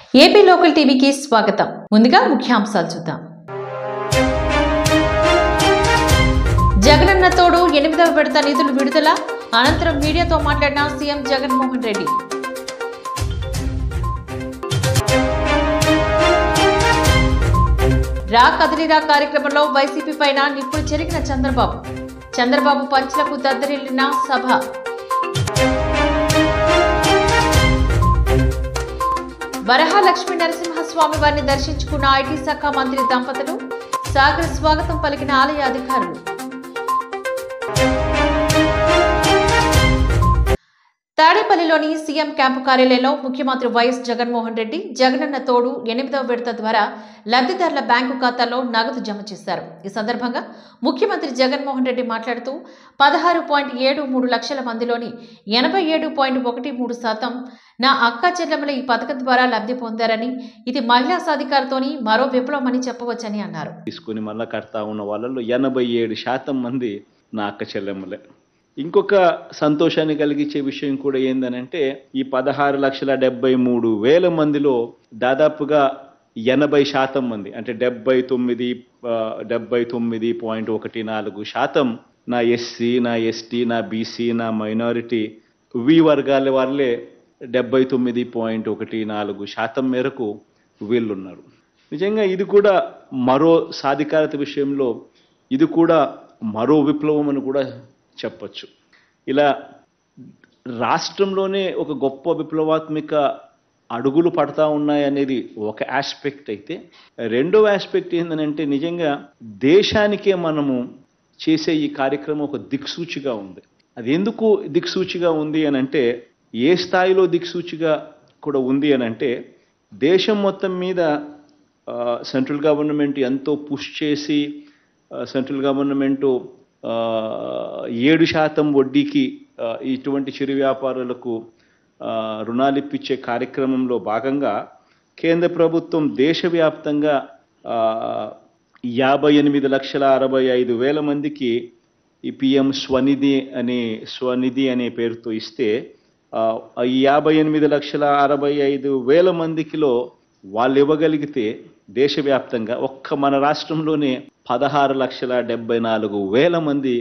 AP local టీవీకి స్వాగతం ముందుగా ముఖ్యాంశాలు చూద్దాం జగనన్న తోడు ఎనిమిదవ విడత నిధులు విడుదల అనంతరం మీడియాతో మాట్లాడిన సీఎం జగన్మోహన్ రెడ్డి రా కదిలిరా కార్యక్రమంలో వైసీపీ పైన నిప్పుడు చెరిగిన చంద్రబాబు చంద్రబాబు పంచులకు దద్దరిల్లిన సభ వరహ లక్ష్మీ నరసింహస్వామి వారిని దర్శించుకున్న ఐటీ శాఖ మంత్రి దంపతులు సాగర స్వాగతం పలికిన ఆలయ అధికారులు తాడేపల్లిలోని సీఎం క్యాంపు కార్యాలయంలో ముఖ్యమంత్రి వైఎస్ జగన్మోహన్ రెడ్డి జగనన్న తోడు ఎనిమిదవ విడత ద్వారా లబ్ధిదారుల బ్యాంకు ఖాతాల్లో నగదు జమ చేశారు ఈ సందర్భంగా ముఖ్యమంత్రి జగన్మోహన్ రెడ్డి మాట్లాడుతూ పదహారు పాయింట్ ఏడు మూడు లక్షల మందిలోని ఎనభై ఏడు పాయింట్ ఒకటి మూడు శాతం నా అక్క చెల్లెమ్మల ఈ పథకం ద్వారా లబ్ధి పొందారని ఇది మహిళా సాధికారతోని మరో విప్లవమని చెప్పవచ్చని అన్నారు తీసుకుని మళ్ళా కడతా ఉన్న వాళ్ళలో ఎనభై ఏడు శాతం మంది నా అక్క చెల్లెమ్మలే ఇంకొక సంతోషాన్ని కలిగించే విషయం కూడా ఏందనంటే ఈ పదహారు లక్షల డెబ్బై మూడు వేల మందిలో దాదాపుగా ఎనభై శాతం మంది అంటే డెబ్బై తొమ్మిది ఆ, డెబ్బై తొమ్మిది పాయింట్ ఒకటి నాలుగు శాతం నా ఎస్సీ నా ఎస్టీ నా బీసీ నా మైనారిటీ వి వర్గాల వాళ్ళే డెబ్బై తొమ్మిది పాయింట్ ఒకటి నాలుగు శాతం మేరకు వీళ్ళున్నారు నిజంగా ఇది కూడా మరో సాధికారత విషయంలో ఇది కూడా మరో విప్లవం అని కూడా చెప్పొచ్చు ఇలా రాష్ట్రంలోనే ఒక గొప్ప విప్లవాత్మక అడుగులు పడతా ఉన్నాయనేది ఒక ఆస్పెక్ట్ అయితే రెండవ ఆస్పెక్ట్ ఏంటంటే నిజంగా దేశానికే మనము చేసే ఈ కార్యక్రమం ఒక దిక్సూచిగా ఉంది అది ఎందుకు దిక్సూచిగా ఉంది అని అంటే ఏ స్థాయిలో దిక్సూచిగా కూడా ఉంది అని అంటే దేశం మొత్తం మీద ఆ, సెంట్రల్ గవర్నమెంట్ ఎంతో పుష్ చేసి ఆ, సెంట్రల్ గవర్నమెంట్ ఆ, ఏడు శాతం వడ్డీకి ఆ, ఇటువంటి చిరు వ్యాపారులకు ఆ, రుణాలు ఇప్పించే కార్యక్రమంలో భాగంగా కేంద్ర ప్రభుత్వం దేశవ్యాప్తంగా ఆ, యాభై ఎనిమిది లక్షల అరవై ఐదు వేల మందికి ఈ పిఎం స్వనిధి అనే స్వనిధి అనే పేరుతో ఇస్తే ఆ, ఈ యాభై ఎనిమిది లక్షల అరవై ఐదు వేల మందికిలో వాళ్ళు ఇవ్వగలిగితే దేశవ్యాప్తంగా ఒక్క మన రాష్ట్రంలోనే పదహారు లక్షల డెబ్బై నాలుగు వేల మంది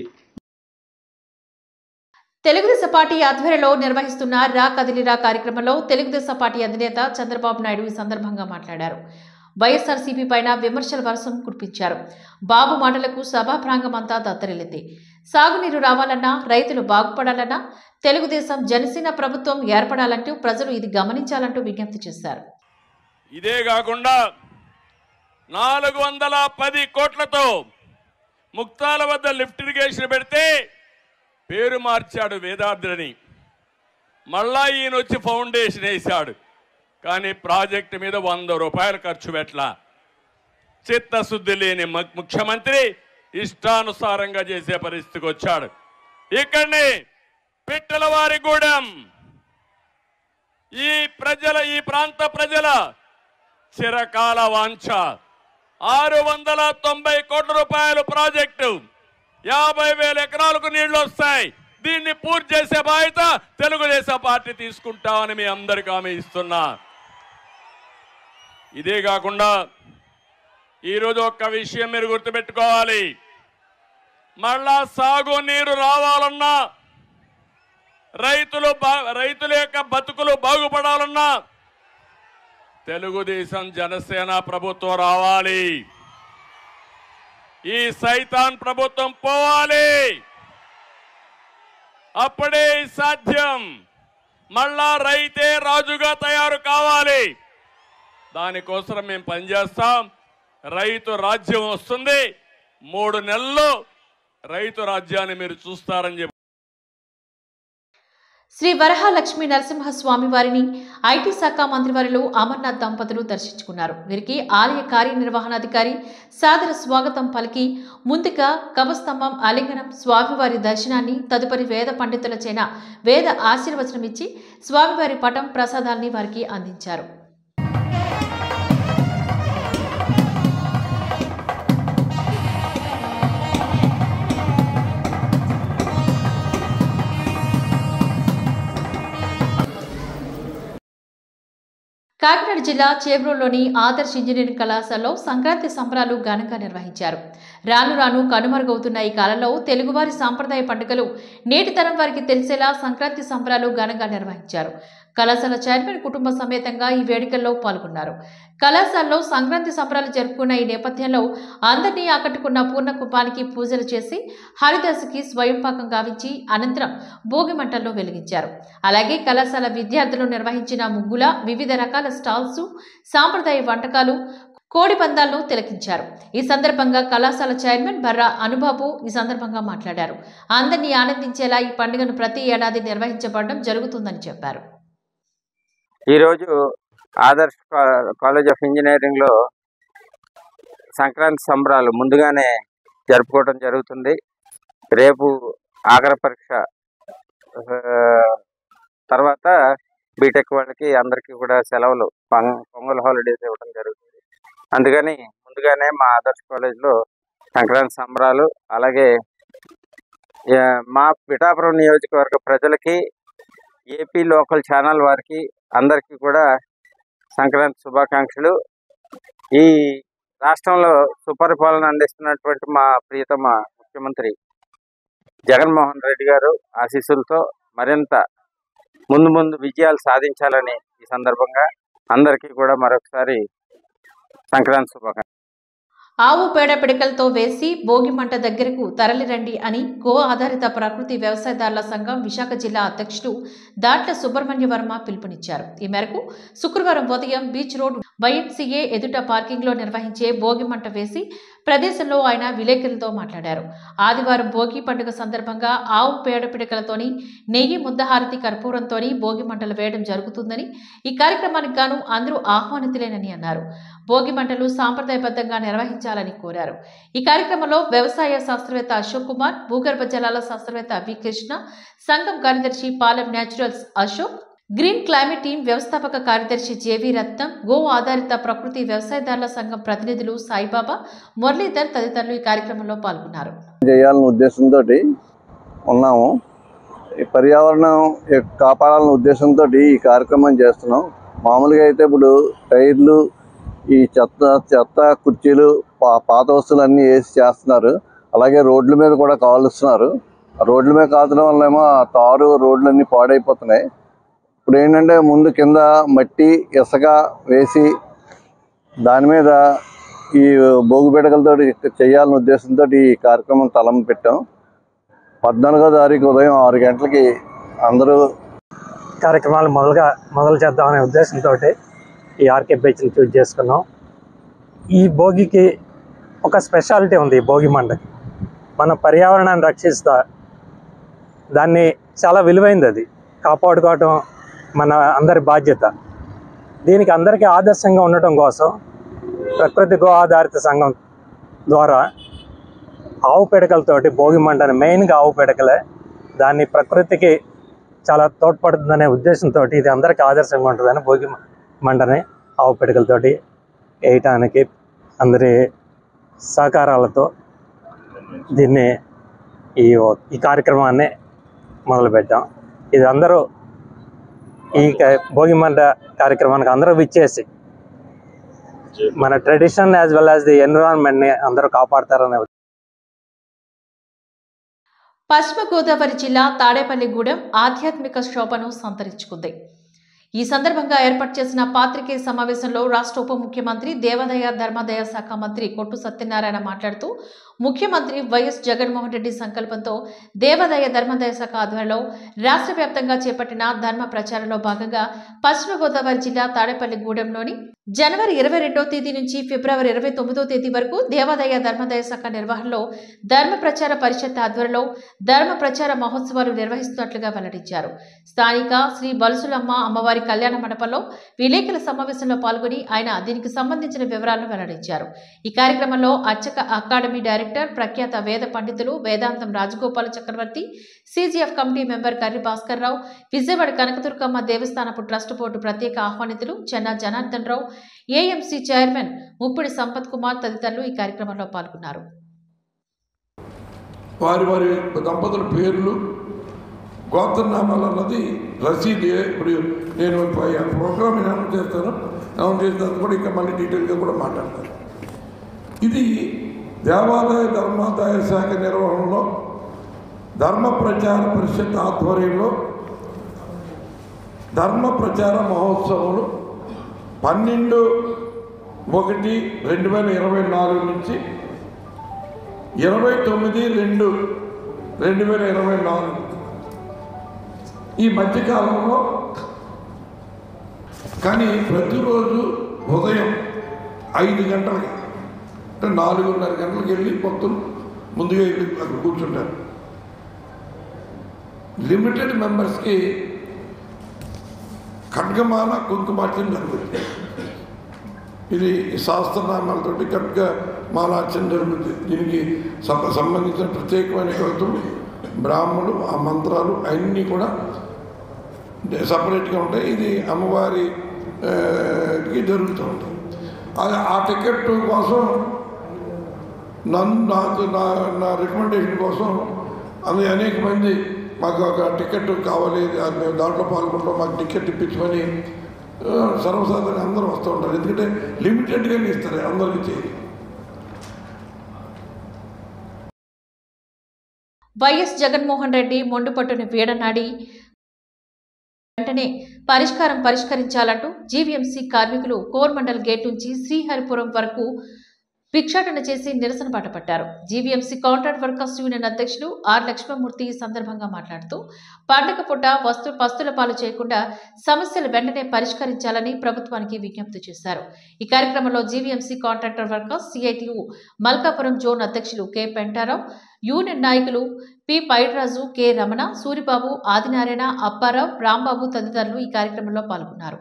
తెలుగుదేశం పార్టీ ఆధ్వర్యంలో నిర్వహిస్తున్న రా కదిలిరా కార్యక్రమంలో తెలుగుదేశం పార్టీ అధినేత చంద్రబాబు నాయుడు ఈ సందర్భంగా మాట్లాడారు వైఎస్ఆర్సీపీ పైన విమర్శల వర్షం కురిపించారు బాబు మాటలకు సభా ప్రాంగమంతా దత్తరిల్లింది సాగునీరు రావాలన్నా రైతులు బాగుపడాలన్నా తెలుగుదేశం జనసేన ప్రభుత్వం ఏర్పడాలంటూ ప్రజలు ఇది గమనించాలంటూ విజ్ఞప్తి చేశారు ఇదే కాకుండా నాలుగు వందల పది కోట్లతో ముక్తాల వద్ద లిఫ్ట్ ఇరిగేషన్ పెడితే పేరు మార్చాడు వేదాద్రని మళ్ళా ఈయన వచ్చి ఫౌండేషన్ వేశాడు కానీ ప్రాజెక్టు మీద వంద రూపాయలు ఖర్చు పెట్టలా చిత్తశుద్ధి లేని మ- ముఖ్యమంత్రి ఇష్టానుసారంగా చేసే పరిస్థితికి వచ్చాడు ఇక్కడనే పిట్టలవారిగూడెం ఈ ప్రజల ఈ ప్రాంత ప్రజల చిరకాల వాంఛ ఆరు వందల తొంభై కోట్ల రూపాయల ప్రాజెక్టు యాభై వేల ఎకరాలకు నీళ్లు వస్తాయి దీన్ని పూర్తి చేసే బాధ్యత తెలుగుదేశం పార్టీ తీసుకుంటామని మీ అందరికీ హామీ ఇస్తున్నా ఇదే కాకుండా ఈరోజు ఒక్క విషయం మీరు గుర్తుపెట్టుకోవాలి మళ్ళా సాగు నీరు రావాలన్నా రైతులు బా- రైతుల యొక్క బతుకులు బాగుపడాలన్నా తెలుగుదేశం జనసేన ప్రభుత్వం రావాలి ఈ సైతాన్ ప్రభుత్వం పోవాలి అప్పుడే ఇది సాధ్యం మళ్ళా రైతే రాజుగా తయారు కావాలి దానికోసం మేము పనిచేస్తాం రైతు రాజ్యం వస్తుంది మూడు నెలల్లో రైతు రాజ్యాన్ని మీరు చూస్తారని చెప్పి శ్రీ వరహాలక్ష్మి నరసింహస్వామి వారిని ఐటీ శాఖ మంత్రివర్యులు అమర్నాథ్ దంపతులు దర్శించుకున్నారు వీరికి ఆలయ కార్యనిర్వహణాధికారి సాదర స్వాగతం పలికి ముందుగా కవస్తంభం ఆలింగనం స్వామివారి దర్శనాన్ని తదుపరి వేద పండితుల చేన వేద ఆశీర్వచనం ఇచ్చి స్వామివారి పటం ప్రసాదాల్ని వారికి అందించారు కాకినాడ జిల్లా చేబ్రోల్లోని ఆదర్శ్ ఇంజనీరింగ్ కళాశాలలో సంక్రాంతి సంబరాలు ఘనంగా నిర్వహించారు రాను రాను కనుమరుగవుతున్న ఈ కాలంలో తెలుగువారి సాంప్రదాయ పండుగలు నేటి తరం వారికి తెలిసేలా సంక్రాంతి సంబరాలు ఘనంగా నిర్వహించారు కళాశాల చైర్మన్ కుటుంబ సమేతంగా ఈ వేడుకల్లో పాల్గొన్నారు కళాశాలలో సంక్రాంతి సంబరాలు జరుపుకున్న ఈ నేపథ్యంలో అందరినీ ఆకట్టుకున్న పూర్ణ కుంభానికి పూజలు చేసి హరిదాసుకి స్వయం పాకం గావించి అనంతరం భోగి మంటల్లో వెలిగించారు అలాగే కళాశాల విద్యార్థులు నిర్వహించిన ముగ్గుల వివిధ రకాల స్టాల్స్ సాంప్రదాయ వంటకాలు కోడి పందాలను తిలకించారు ఈ సందర్భంగా కళాశాల చైర్మన్ బర్రా అనుబాబు ఈ సందర్భంగా మాట్లాడారు అందరినీ ఆనందించేలా ఈ పండుగను ప్రతి ఏడాది నిర్వహించబడడం జరుగుతుందని చెప్పారు ఈరోజు ఆదర్శ్ కా- కాలేజ్ ఆఫ్ ఇంజనీరింగ్ లో సంక్రాంతి సంబరాలు ముందుగానే జరుపుకోవడం జరుగుతుంది రేపు ఆఖరి పరీక్ష ఆ, తర్వాత బీటెక్ వాళ్ళకి అందరికీ కూడా సెలవులు పొంగ- పొంగల్ హాలిడేస్ ఇవ్వడం జరుగుతుంది అందుకని ముందుగానే మా ఆదర్శ్ కాలేజ్లో సంక్రాంతి సంబరాలు అలాగే ఆ, మా పిఠాపురం నియోజకవర్గ ప్రజలకి ఏపీ లోకల్ ఛానల్ వారికి అందరికీ కూడా సంక్రాంతి శుభాకాంక్షలు ఈ రాష్ట్రంలో సుపరిపాలన అందిస్తున్నటువంటి మా ప్రియతమ ముఖ్యమంత్రి జగన్మోహన్ రెడ్డి గారు ఆశీస్సులతో మరింత ముందు ముందు విజయాలు సాధించాలని ఈ సందర్భంగా అందరికీ కూడా మరొకసారి సంక్రాంతి శుభాకాంక్షలు ఆవు పేడ పిడకలతో వేసి భోగి మంట దగ్గరకు తరలిరండి అని గో ఆధారిత ప్రకృతి వ్యవసాయదారుల సంఘం విశాఖ జిల్లా అధ్యక్షుడు దాట్ల సుబ్రహ్మణ్య వర్మ పిలుపునిచ్చారు ఈ మేరకు శుక్రవారం ఉదయం బీచ్ రోడ్ వైఎంసీఏ ఎదుట పార్కింగ్లో నిర్వహించే భోగి మంట వేసి ప్రదేశంలో ఆయన విలేకరులతో మాట్లాడారు ఆదివారం భోగి పండుగ సందర్భంగా ఆవు పేడ పిడకలతోని నెయ్యి ముద్దహారతి కర్పూరంతోని భోగి మంటలు వేయడం జరుగుతుందని ఈ కార్యక్రమానికి గాను అందరూ ఆహ్వానితులేనని అన్నారు భోగి మంటలు సాంప్రదాయబద్ధంగా నిర్వహించాలని కోరారు ఈ కార్యక్రమంలో వ్యవసాయ శాస్త్రవేత్త అశోక్ కుమార్ భూగర్భ జలాల శాస్త్రవేత్త వి కృష్ణ సంఘం కార్యదర్శి Palem naturals Ashok green climate team వ్యవస్థాపక కార్యదర్శి జేవి రత్నం గో ఆధారిత ప్రకృతి వ్యవసాయదారుల సంఘం ప్రతినిధులు సాయిబాబా మురళీధర్ తదితరులు ఈ కార్యక్రమంలో పాల్గొన్నారు చేయాలనే ఉద్దేశంతో ఉన్నాము ఈ పర్యావరణం యొక్క కాపాడాలనే ఉద్దేశంతో ఈ కార్యక్రమం చేస్తున్నాం మామూలుగా అయితే ఇప్పుడు టైర్లు ఈ చెత్త చెత్త కుర్చీలు పా- పాత వస్తువులు అన్నీ వేసి చేస్తున్నారు అలాగే రోడ్ల మీద కూడా కాలుస్తున్నారు ఆ రోడ్ల మీద కాల్చడం వల్ల ఏమో ఆ తారు రోడ్లన్నీ పాడైపోతున్నాయి ఇప్పుడు ఏంటంటే ముందు కింద మట్టి ఇసుక వేసి దాని మీద ఈ భోగి పిడకలతో చేయాలనే ఉద్దేశంతో ఈ కార్యక్రమం తలం పెట్టాం పద్నాలుగో తారీఖు ఉదయం ఆరు గంటలకి అందరూ కార్యక్రమాలు మొదలుగా మొదలు చేద్దామనే ఉద్దేశంతో ఈ ఆర్కే బీచ్ని చూజ్ చేసుకున్నాం ఈ భోగికి ఒక స్పెషాలిటీ ఉంది ఈ భోగి మండకి మన పర్యావరణాన్ని రక్షిస్తా దాన్ని చాలా విలువైంది అది కాపాడుకోవటం మన అందరి బాధ్యత దీనికి అందరికీ ఆదర్శంగా ఉండటం కోసం ప్రకృతి గో ఆధారిత సంఘం ద్వారా ఆవు పిడకలతోటి భోగి మంటని మెయిన్గా ఆవు పిడకలే దాన్ని ప్రకృతికి చాలా తోడ్పడుతుందనే ఉద్దేశంతో ఇది అందరికీ ఆదర్శంగా ఉంటుందని భోగి మంటని ఆవు పిడకలతోటి వేయటానికి అందరి సహకారాలతో దీన్ని ఈ ఈ కార్యక్రమాన్ని మొదలుపెట్టాం ఇది అందరూ ఈ క- భోగి మంట కార్యక్రమానికి అందరూ విచ్చేసి మన tradition as well as the ఎన్విరాన్మెంట్ని అందరూ కాపాడతారనే పశ్చిమ గోదావరి జిల్లా తాడేపల్లిగూడెం ఆధ్యాత్మిక శోభను సంతరించుకుంది ఈ సందర్భంగా ఏర్పాటు చేసిన పాత్రికేయ సమావేశంలో రాష్ట్ర ఉప ముఖ్యమంత్రి దేవాదాయ ధర్మాదాయ శాఖ మంత్రి కొట్టు సత్యనారాయణ మాట్లాడుతూ ముఖ్యమంత్రి వైఎస్ జగన్మోహన్ రెడ్డి సంకల్పంతో దేవాదాయ ధర్మాదాయ శాఖ ఆధ్వర్యంలో రాష్ట్ర వ్యాప్తంగా చేపట్టిన ధర్మ ప్రచారంలో భాగంగా పశ్చిమ గోదావరి జిల్లా తాడేపల్లిగూడెంలోని జనవరి ఇరవై రెండో తేదీ నుంచి ఫిబ్రవరి ఇరవై తొమ్మిదో తేదీ వరకు దేవాదాయ ధర్మాదాయ శాఖ నిర్వహణలో ధర్మ ప్రచార పరిషత్ ఆధ్వర్యంలో ధర్మ ప్రచార మహోత్సవాలు నిర్వహిస్తున్నట్లుగా వెల్లడించారు స్థానిక శ్రీ బలుసులమ్మ అమ్మవారి కళ్యాణ మండపంలో విలేకరుల సమావేశంలో పాల్గొని ఆయన దీనికి సంబంధించిన వివరాలను వెల్లడించారు ఈ కార్యక్రమంలో అర్చక అకాడమీ డైరెక్టర్ ప్రఖ్యాత వేద పండితులు Vedantam Rajagopala Chakravarthy CGF committee member Karri Bhaskar Rao Vijayawada Kanakadurgamma దేవస్థానపు ట్రస్ట్ బోర్డు ప్రత్యేక ఆహ్వానితులు చెన్నా జనార్దన్ రావు ఏఎంసీ చైర్మన్ ముప్పిడి సంపత్ కుమార్ తదితరులు ఈ కార్యక్రమంలో పాల్గొన్నారు వారి వారి దంపతుల పేర్లు గోత్రనామాలు అన్నది రసీదు ఇప్పుడు నేను ప్రోగ్రామ్ అనౌన్స్ చేస్తాను అనౌన్స్ చేసిన తర్వాత కూడా ఇంకా మళ్ళీ డీటెయిల్గా కూడా మాట్లాడతారు ఇది దేవాదాయ ధర్మాదాయ శాఖ నిర్వహణలో ధర్మ ప్రచార పరిషత్ ఆధ్వర్యంలో ధర్మ ప్రచార మహోత్సవాలు పన్నెండు ఒకటి రెండు వేల ఇరవై నాలుగు నుంచి ఇరవై తొమ్మిది రెండు రెండు వేల ఇరవై నాలుగు ఈ మధ్యకాలంలో కానీ ప్రతిరోజు ఉదయం ఐదు గంటలకి అంటే నాలుగున్నర గంటలకు వెళ్ళి మొత్తం ముందుగా వెళ్ళి అక్కడ కూర్చుంటారు లిమిటెడ్ మెంబర్స్కి ఖడ్గమాల కుంకుమార్చన జరుగుతుంది ఇది శాస్త్రనామాలతోటి ఖడ్గ మాలార్చన జరుగుతుంది దీనికి సం- సంబంధించిన ప్రత్యేకమైన కృతులు బ్రాహ్మణులు ఆ మంత్రాలు అన్నీ కూడా సపరేట్గా ఉంటాయి ఇది అమ్మవారి ఆ, కి జరుగుతూ ఉంటుంది ఆ- ఆ టికెట్ కోసం నన్ను నాకు నా నా రికమెండేషన్ కోసం అది అనేక మంది మాకు ఒక టికెట్ కావాలి అది మేము దాంట్లో పాల్గొంటాం మాకు టికెట్ ఇప్పించమని ఆ, సర్వసాధారణంగా అందరూ వస్తూ ఉంటారు ఎందుకంటే లిమిటెడ్గానే ఇస్తారు అందరికీ చేయాలి వైఎస్ జగన్మోహన్ రెడ్డి మొండుపట్టుని వీడనాడి వెంటనే పరిష్కారం పరిష్కరించాలంటూ జీవీఎంసీ కార్మికులు కోర్మండల్ గేట్ నుంచి శ్రీహరిపురం వరకు భిక్షాటన చేసి నిరసన బాట పట్టారు జీవీఎంసీ కాంట్రాక్ట్ వర్కర్స్ యూనియన్ అధ్యక్షులు ఆర్ లక్ష్మణమూర్తి ఈ సందర్భంగా మాట్లాడుతూ పండగ పూట వస్తు పస్తుల పాలు చేయకుండా సమస్యలు వెంటనే పరిష్కరించాలని ప్రభుత్వానికి విజ్ఞప్తి చేశారు ఈ కార్యక్రమంలో GVMC contractor workers CITU Malkapuram zone అధ్యక్షులు కె పెంటారావు యూనియన్ నాయకులు పి పైడ్రాజు కె రమణ సూరిబాబు ఆదినారాయణ అప్పారావు రాంబాబు తదితరులు ఈ కార్యక్రమంలో పాల్గొన్నారు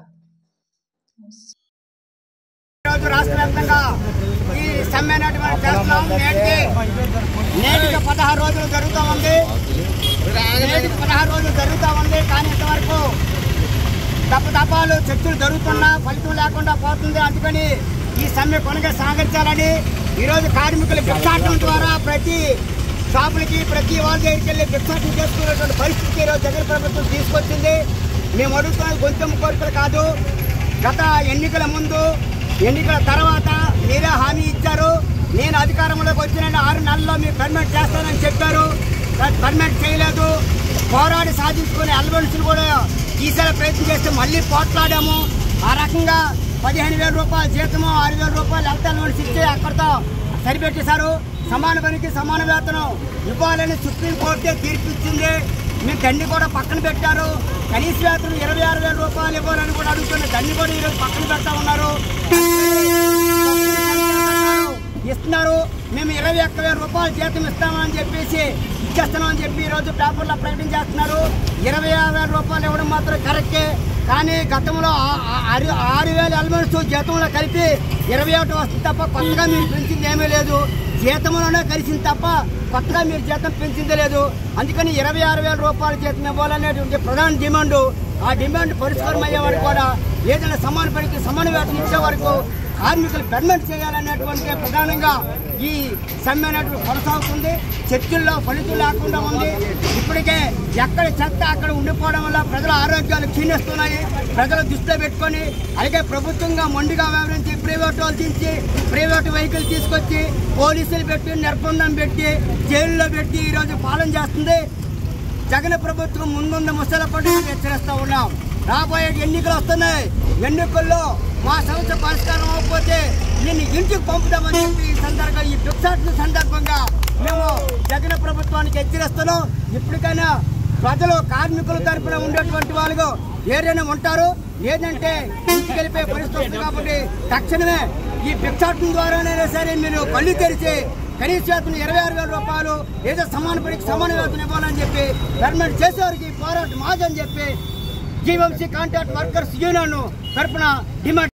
ఈరోజు రాష్ట్ర వ్యాప్తంగా ఈ సమ్మె నాటి మనం చేస్తున్నాం నేటికి నేటికి పదహారు రోజులు జరుగుతూ ఉంది నేటికి పదహారు రోజులు జరుగుతూ ఉంది కానీ ఇంతవరకు తప్పతపాలు చర్చలు జరుగుతున్నా ఫలితం లేకుండా పోతుంది అందుకని ఈ సమ్మె కొనగా సాగించాలని ఈరోజు కార్మికుల భిక్షాటం ద్వారా ప్రతి షాపులకి ప్రతి వాళ్ళ దగ్గరికి వెళ్ళి భిక్షాటం చేసుకునేటువంటి పరిస్థితి ఈరోజు జగన్ ప్రభుత్వం తీసుకొచ్చింది మేము అడుగుతున్నది కొంచెం కోరికలు కాదు గత ఎన్నికల ముందు ఎన్నికల తర్వాత మీరే హామీ ఇచ్చారు నేను అధికారంలోకి వచ్చిన ఆరు నెలల్లో మీరు పర్మనెంట్ చేస్తానని చెప్పారు పర్మనెంట్ చేయలేదు పోరాడి సాధించుకునే అలవెన్స్లు కూడా తీసేలా ప్రయత్నం చేస్తే మళ్ళీ పోట్లాడాము ఆ రకంగా పదిహేను వేల రూపాయల జీతము ఆరు వేల రూపాయలు హెల్త్ అలవెన్స్ ఇచ్చి అక్కడితో సరిపెట్టేశారు సమాన పనికి సమాన వేతనం ఇవ్వాలని సుప్రీంకోర్టే తీర్పు ఇచ్చింది మీరు దాన్ని కూడా పక్కన పెట్టారు కనీస వేతనం ఇరవై ఆరు వేల రూపాయలు ఇవ్వాలని కూడా అడుగుతున్నారు దాన్ని కూడా ఈరోజు పక్కన పెడతా ఉన్నారు ఇస్తున్నారు మేము ఇరవై ఒక్క వేల రూపాయలు జీతం ఇస్తామని చెప్పేసి ఇచ్చేస్తున్నామని చెప్పి ఈరోజు పేపర్లో ప్రకటన చేస్తున్నారు ఇరవై ఆరు వేల రూపాయలు ఇవ్వడం మాత్రం కరెక్టే కానీ గతంలో ఆ- ఆ- ఆరు ఆరు వేల అలవెన్స్ జీతంలో కలిపి ఇరవై ఒకటి వస్తుంది తప్ప కొత్తగా మీరు పెంచింది ఏమీ లేదు జీతంలోనే కలిసింది తప్ప కొత్తగా మీరు జీతం పెంచింది లేదు అందుకని ఇరవై ఆరు వేల రూపాయల జీతం ఇవ్వాలనేటువంటి ప్రధాన డిమాండ్ ఆ డిమాండ్ పరిష్కారం అయ్యే వరకు కూడా ఏదైనా సమాన పనికి సమాన వేతనం ఇచ్చే వరకు కార్మికులు పెర్మనెంట్ చేయాలనేటువంటి ప్రధానంగా ఈ సమ్మె అనేటువంటి కొనసాగుతుంది చర్చల్లో ఫలితం లేకుండా ఉంది ఇప్పటికే ఎక్కడ చెత్త అక్కడ ఉండిపోవడం వల్ల ప్రజల ఆరోగ్యాలు క్షీణిస్తున్నాయి ప్రజలు దృష్టిలో పెట్టుకొని అలాగే ప్రభుత్వంగా మొండిగా వ్యవహరించి ప్రైవేట్ వాళ్ళు తీసి ప్రైవేట్ వెహికల్ తీసుకొచ్చి పోలీసులు పెట్టి నిర్బంధం పెట్టి జైల్లో పెట్టి ఈరోజు పాలన చేస్తుంది జగన్ ప్రభుత్వం ముందున్న ముసల పండుగ హెచ్చరిస్తా ఉన్నాం రాబోయే ఎన్నికలు వస్తున్నాయి ఎన్నికల్లో మా సమస్య పరిష్కారం అవ్వకపోతే నిన్ను ఇంటికి పంపుతామని చెప్పి ఈ సందర్భంగా ఈ భిక్షాటన సందర్భంగా మేము జగన్ ప్రభుత్వానికి హెచ్చరిస్తున్నాం ఇప్పటికైనా ప్రజలు కార్మికుల తరపున ఉండేటువంటి వాళ్ళు ఏదైనా ఉంటారు లేదంటే ఇంటికి వెళ్ళిపోయే పరిస్థితి వస్తుంది కాబట్టి తక్షణమే ఈ భిక్షాటన ద్వారానైనా సరే మీరు కళ్ళు తెరిచి కనీస వేతనం ఇరవై ఆరు వేల రూపాయలు ఏదో సమాన పనికి సమాన వేతనం ఇవ్వాలని చెప్పి గవర్నమెంట్ చేసేవారికి పోరాటం మాదని చెప్పి జీవంసీ కాంట్రాక్ట్ వర్కర్స్ యూనియన్ తరపున డిమాండ్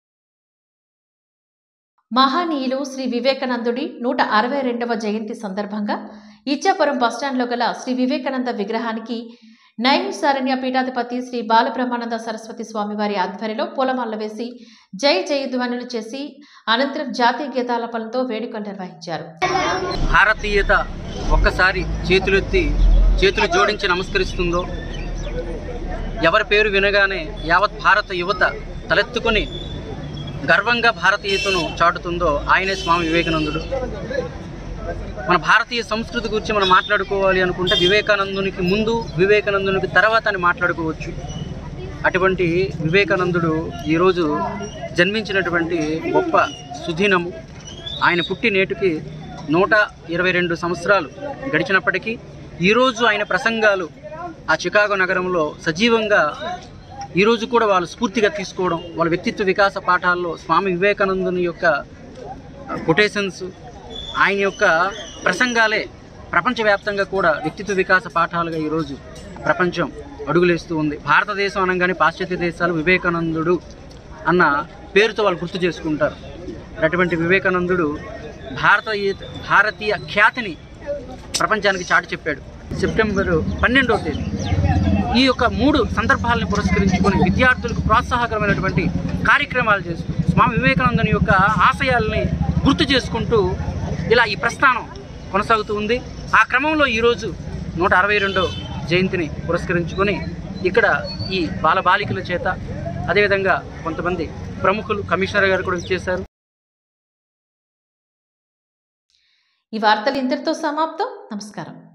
మహానీయులు శ్రీ వివేకానందుడి నూట అరవై రెండవ జయంతి సందర్భంగా ఇచ్చాపురం బస్టాండ్లో గల శ్రీ వివేకానంద విగ్రహానికి నైమిసారణ్య పీఠాధిపతి శ్రీ బాలబ్రహ్మానంద సరస్వతి స్వామివారి ఆధ్వర్యంలో పూలమాల వేసి జై జయ ధ్వనులు చేసి అనంతరం జాతీయ గీతాలపలతో వేడుకలు నిర్వహించారు భారతీయత ఒక్కసారి చేతులెత్తి చేతులు జోడించి నమస్కరిస్తుందో ఎవరి పేరు వినగానే యావత్ భారత యువత తలెత్తుకొని గర్వంగా భారతీయతను చాటుతుందో ఆయనే స్వామి వివేకానందుడు మన భారతీయ సంస్కృతి గురించి మనం మాట్లాడుకోవాలి అనుకుంటే వివేకానందునికి ముందు వివేకానందునికి తర్వాత అని మాట్లాడుకోవచ్చు అటువంటి వివేకానందుడు ఈరోజు జన్మించినటువంటి గొప్ప సుదినము ఆయన పుట్టి నేటికి నూట ఇరవై రెండు సంవత్సరాలు గడిచినప్పటికీ ఈరోజు ఆయన ప్రసంగాలు ఆ చికాగో నగరంలో సజీవంగా ఈరోజు కూడా వాళ్ళు స్ఫూర్తిగా తీసుకోవడం వాళ్ళ వ్యక్తిత్వ వికాస పాఠాల్లో స్వామి వివేకానందుని యొక్క కొటేషన్స్ ఆయన యొక్క ప్రసంగాలే ప్రపంచవ్యాప్తంగా కూడా వ్యక్తిత్వ వికాస పాఠాలుగా ఈరోజు ప్రపంచం అడుగులేస్తూ ఉంది భారతదేశం అనగానే పాశ్చాత్య దేశాలు వివేకానందుడు అన్న పేరుతో వాళ్ళు గుర్తు చేసుకుంటారు అటువంటి వివేకానందుడు భారతీయ భారతీయ ఖ్యాతిని ప్రపంచానికి చాటి చెప్పాడు సెప్టెంబర్ పన్నెండవ తేదీ ఈ యొక్క మూడు సందర్భాలను పురస్కరించుకొని విద్యార్థులకు ప్రోత్సాహకరమైనటువంటి కార్యక్రమాలు చేస్తూ స్వామి వివేకానందుని యొక్క ఆశయాల్ని గుర్తు చేసుకుంటూ ఇలా ఈ ప్రస్థానం కొనసాగుతూ ఉంది ఆ క్రమంలో ఈరోజు నూట అరవై రెండో జయంతిని పురస్కరించుకొని ఇక్కడ ఈ బాలబాలికల చేత అదేవిధంగా కొంతమంది ప్రముఖులు కమిషనర్ గారు కూడా చేశారు ఈ వార్తలు ఇంతటితో సమాప్తం నమస్కారం